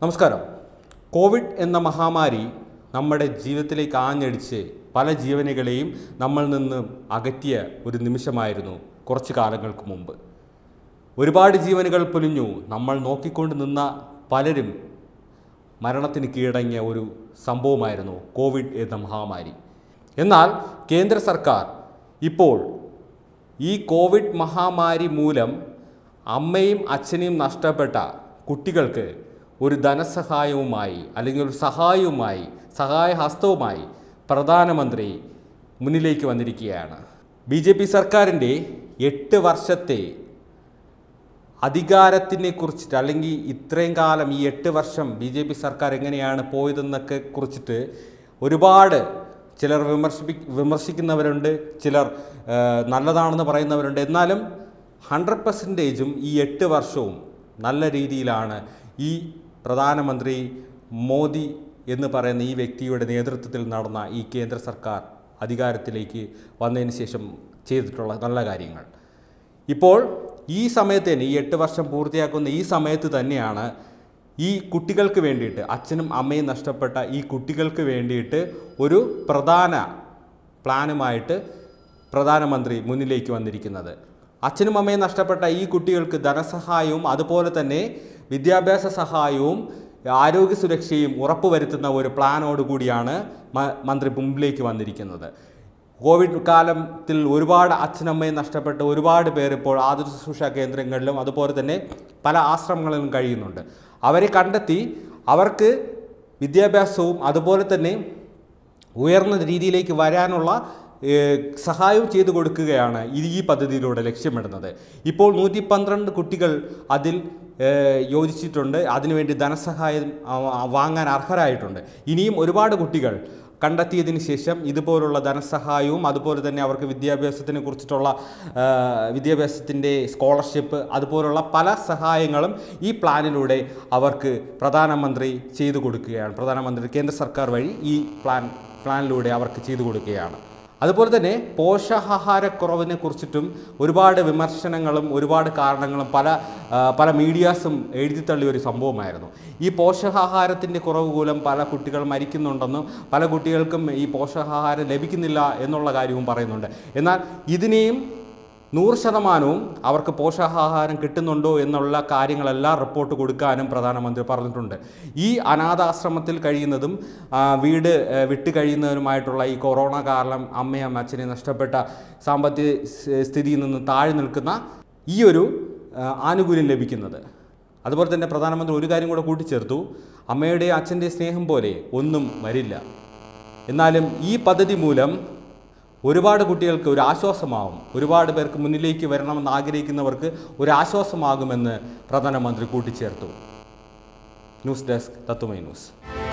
നമസ്കാരം കോവിഡ് എന്ന മഹാമാരി നമ്മുടെ ജീവിതത്തിലേക്ക് ആഞ്ഞടിച്ച് പല ജീവനുകളെയും നമ്മൾ നിന്ന് അകറ്റിയ ഒരു നിമിഷമായിരുന്നു കുറച്ച് കാലങ്ങൾക്ക് മുമ്പ് ഒരുപാട് ജീവനുകൾ പൊലിഞ്ഞു നമ്മൾ നോക്കിക്കൊണ്ട് നിന്ന പലരും മരണത്തിന് കീഴടങ്ങിയ ഒരു സംഭവമായിരുന്നു കോവിഡ് എന്ന മഹാമാരി എന്നാൽ കേന്ദ്ര സർക്കാർ ഇപ്പോൾ ഈ കോവിഡ് മഹാമാരി മൂലം അമ്മയും അച്ഛനെയും നഷ്ടപ്പെട്ട കുട്ടികൾക്ക് ഒരു ധനസഹായവുമായി അല്ലെങ്കിൽ ഒരു സഹായവുമായി സഹായഹസ്തവുമായി പ്രധാനമന്ത്രി മുന്നിലേക്ക് വന്നിരിക്കുകയാണ് ബി ജെ പി സർക്കാരിൻ്റെ എട്ട് വർഷത്തെ അധികാരത്തിനെ കുറിച്ചിട്ട് അല്ലെങ്കിൽ ഇത്രയും കാലം ഈ എട്ട് വർഷം ബി ജെ പി സർക്കാർ എങ്ങനെയാണ് പോയതെന്നൊക്കെ കുറിച്ചിട്ട് ഒരുപാട് ചിലർ വിമർശിപ്പി വിമർശിക്കുന്നവരുണ്ട് ചിലർ ആ, നല്ലതാണെന്ന് പറയുന്നവരുണ്ട് എന്നാലും ഹൺഡ്രഡ് പെർസെൻറ്റേജും ഈ എട്ട് വർഷവും നല്ല രീതിയിലാണ് ഈ പ്രധാനമന്ത്രി മോദി എന്ന് പറയുന്ന ഈ വ്യക്തിയുടെ നേതൃത്വത്തിൽ നടന്ന ഈ കേന്ദ്ര സർക്കാർ അധികാരത്തിലേക്ക് വന്നതിന് ശേഷം ചെയ്തിട്ടുള്ള നല്ല കാര്യങ്ങൾ ഇപ്പോൾ ഈ സമയത്ത് തന്നെ ഈ എട്ട് വർഷം പൂർത്തിയാക്കുന്ന ഈ സമയത്ത് തന്നെയാണ് ഈ കുട്ടികൾക്ക് വേണ്ടിയിട്ട് അച്ഛനും അമ്മയും നഷ്ടപ്പെട്ട ഈ കുട്ടികൾക്ക് വേണ്ടിയിട്ട് ഒരു പ്രധാന പ്ലാനുമായിട്ട് പ്രധാനമന്ത്രി മുന്നിലേക്ക് വന്നിരിക്കുന്നത് അച്ഛനും അമ്മയും നഷ്ടപ്പെട്ട ഈ കുട്ടികൾക്ക് ധനസഹായവും അതുപോലെ തന്നെ വിദ്യാഭ്യാസ സഹായവും ആരോഗ്യ സുരക്ഷയും ഉറപ്പുവരുത്തുന്ന ഒരു പ്ലാനോടുകൂടിയാണ് മ- മന്ത്രി മുമ്പിലേക്ക് വന്നിരിക്കുന്നത് കോവിഡ് കാലത്തിൽ ഒരുപാട് അച്ഛനമ്മയെ നഷ്ടപ്പെട്ട ഒരുപാട് പേർ ഇപ്പോൾ ആതുര ശുശ്രൂഷ കേന്ദ്രങ്ങളിലും അതുപോലെ തന്നെ പല ആശ്രമങ്ങളിലും കഴിയുന്നുണ്ട് അവരെ കണ്ടെത്തി അവർക്ക് വിദ്യാഭ്യാസവും അതുപോലെ തന്നെ ഉയർന്ന രീതിയിലേക്ക് വരാനുള്ള ഏഹ്, സഹായവും ചെയ്തു കൊടുക്കുകയാണ് ഇത് ഈ പദ്ധതിയിലൂടെ ലക്ഷ്യമിടുന്നത് ഇപ്പോൾ നൂറ്റി പന്ത്രണ്ട് കുട്ടികൾ അതിൽ ഏഹ്, യോജിച്ചിട്ടുണ്ട് അതിനുവേണ്ടി ധനസഹായം ആ, വാങ്ങാൻ അർഹരായിട്ടുണ്ട് ഇനിയും ഒരുപാട് കുട്ടികൾ കണ്ടെത്തിയതിന് ശേഷം ഇതുപോലുള്ള ധനസഹായവും അതുപോലെ തന്നെ അവർക്ക് വിദ്യാഭ്യാസത്തിനെ കുറിച്ചിട്ടുള്ള ആ, വിദ്യാഭ്യാസത്തിൻ്റെ സ്കോളർഷിപ്പ് അതുപോലുള്ള പല സഹായങ്ങളും ഈ പ്ലാനിലൂടെ അവർക്ക് പ്രധാനമന്ത്രി ചെയ്തു കൊടുക്കുകയാണ് പ്രധാനമന്ത്രി കേന്ദ്ര സർക്കാർ വഴി ഈ പ്ലാൻ പ്ലാനിലൂടെ അവർക്ക് ചെയ്തു കൊടുക്കുകയാണ് അതുപോലെ തന്നെ പോഷകാഹാരക്കുറവിനെ കുറിച്ചിട്ടും ഒരുപാട് വിമർശനങ്ങളും ഒരുപാട് കാരണങ്ങളും പല ആ, പല മീഡിയാസും എഴുതിത്തള്ളിയ ഒരു സംഭവമായിരുന്നു ഈ പോഷകാഹാരത്തിൻ്റെ കുറവ് മൂലം പല കുട്ടികൾ മരിക്കുന്നുണ്ടെന്നും പല കുട്ടികൾക്കും ഈ പോഷകാഹാരം ലഭിക്കുന്നില്ല എന്നുള്ള കാര്യവും പറയുന്നുണ്ട് എന്നാൽ ഇതിനെയും നൂറ് ശതമാനവും അവർക്ക് പോഷകാഹാരം കിട്ടുന്നുണ്ടോ എന്നുള്ള കാര്യങ്ങളെല്ലാം റിപ്പോർട്ട് കൊടുക്കാനും പ്രധാനമന്ത്രി പറഞ്ഞിട്ടുണ്ട് ഈ അനാഥാശ്രമത്തിൽ കഴിയുന്നതും ആ, വീട് ആ, വിട്ട് കഴിയുന്നവരുമായിട്ടുള്ള ഈ കൊറോണ കാരണം അമ്മയും അച്ഛനെയും നഷ്ടപ്പെട്ട സാമ്പത്തിക സ് സ്ഥിതിയിൽ നിന്ന് താഴെ നിൽക്കുന്ന ഈ ഒരു ആ, ആനുകൂല്യം ലഭിക്കുന്നത് അതുപോലെ തന്നെ പ്രധാനമന്ത്രി ഒരു കാര്യം കൂടെ കൂട്ടിച്ചേർത്തു അമ്മയുടെ അച്ഛൻ്റെ സ്നേഹം പോലെ ഒന്നും വരില്ല എന്നാലും ഈ പദ്ധതി മൂലം ഒരുപാട് കുട്ടികൾക്ക് ഒരു ആശ്വാസമാവും ഒരുപാട് പേർക്ക് മുന്നിലേക്ക് വരണമെന്ന് ആഗ്രഹിക്കുന്നവർക്ക് ഒരു ആശ്വാസമാകുമെന്ന് പ്രധാനമന്ത്രി കൂട്ടിച്ചേർത്തു ന്യൂസ് ഡെസ്ക് തത്വമൈ ന്യൂസ്